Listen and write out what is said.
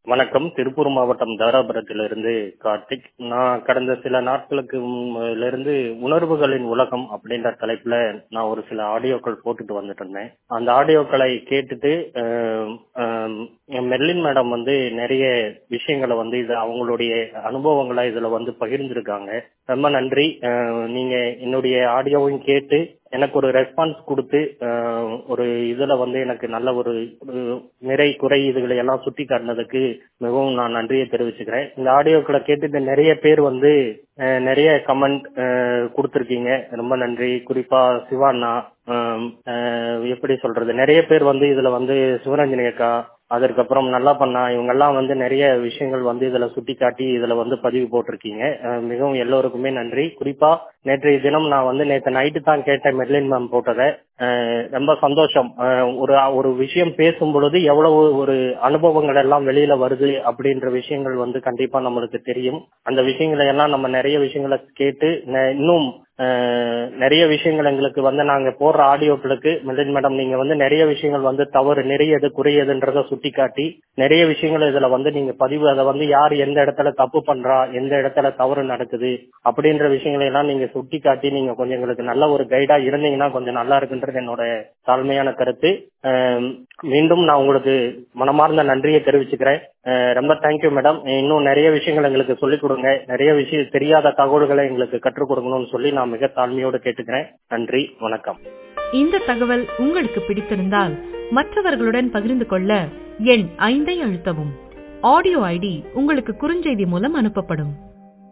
வணக்கம் திருப்பூர் மாவட்டம் தாராபுரத்திலிருந்து கார்த்திக் நான் கடந்த சில நாட்களுக்கு முன்ல இருந்து உணர்வுகளின் உலகம் அப்படின்ற தலைப்புல நான் ஒரு சில ஆடியோக்கள் போட்டுட்டு வந்துட்டு இருந்தேன் அந்த ஆடியோக்களை கேட்டுட்டு ஆஹ், ஆஹ், என் மெர்லின் மேடம் வந்து நிறைய விஷயங்களை வந்து இது அவங்களுடைய அனுபவங்களை இதுல வந்து பகிர்ந்திருக்காங்க ரொம்ப நன்றி ஆஹ், நீங்க என்னுடைய ஆடியோவையும் கேட்டு எனக்கு ஒரு ரெஸ்பான்ஸ் கொடுத்து ஆஹ், ஒரு இதுல வந்து எனக்கு நல்ல ஒரு ஒரு நிறை குறை இதுகளை எல்லாம் சுட்டி காட்டினதுக்கு மிகவும் நான் நன்றியை தெரிவிச்சுக்கிறேன் இந்த ஆடியோக்களை கேட்டுட்டு நிறைய பேர் வந்து அஹ், நிறைய கமெண்ட் கொடுத்துருக்கீங்க ரொம்ப நன்றி குறிப்பா சிவாண்ணா ஆம், அஹ், எப்படி சொல்றது நிறைய பேர் வந்து இதுல வந்து சிவரஞ்சனி அக்கா அதற்கப்புறம் நல்லா பண்ணா இவங்கெல்லாம் வந்து நிறைய விஷயங்கள் வந்து இதுல சுட்டி காட்டி இதுல வந்து பதிவு போட்டிருக்கீங்க அஹ், மிகவும் எல்லோருக்குமே நன்றி குறிப்பா நேற்றைய தினம் நான் வந்து நேற்று நைட்டு தான் கேட்டேன் மெர்லின் மேம் போட்டதை அஹ், ரொம்ப சந்தோஷம் அஹ், ஒரு ஒரு விஷயம் பேசும் பொழுது எவ்வளவு ஒரு அனுபவங்கள் எல்லாம் வெளியில வருது அப்படின்ற விஷயங்கள் வந்து கண்டிப்பா நம்மளுக்கு தெரியும் அந்த விஷயங்களை எல்லாம் நம்ம நிறைய விஷயங்களை கேட்டு ந- இன்னும் அஹ், நிறைய விஷயங்கள் எங்களுக்கு வந்து நாங்க போடுற ஆடியோக்களுக்கு மெர்லின் மேடம் நீங்க வந்து நிறைய விஷயங்கள் வந்து தவறு நிறையது குறையதுன்றத சுட்டி காட்டி நிறைய விஷயங்கள் இதுல வந்து நீங்க பதிவு அதை வந்து யார் எந்த இடத்துல தப்பு பண்றா எந்த இடத்துல தவறு நடக்குது அப்படின்ற விஷயங்களை எல்லாம் நீங்க சுட்டி காட்டி நீங்க கொஞ்சம் எங்களுக்கு நல்ல ஒரு கைடா இருந்தீங்கன்னா கொஞ்சம் நல்லா இருக்குன்றது என்னோட தாழ்மையான கருத்து அஹ், மீண்டும் நான் உங்களுக்கு மனமார்ந்த நன்றியை தெரிவிச்சுக்கிறேன் அஹ், ரொம்ப தேங்க்யூ மேடம் இன்னும் நிறைய விஷயங்கள் எங்களுக்கு சொல்லிக் கொடுங்க நிறைய விஷயம் தெரியாத தகவல்களை எங்களுக்கு கற்றுக் கொடுக்கணும்னு சொல்லி நான் மிக தாழ்மையோடு கேட்டுக்கிறேன் நன்றி வணக்கம் இந்த தகவல் உங்களுக்கு பிடித்திருந்தால் மற்றவர்களுடன் பகிர்ந்து கொள்ள எண் ஐந்தை அழுத்தவும் ஆடியோ ஐடி உங்களுக்கு குறுஞ்செய்தி மூலம் அனுப்பப்படும்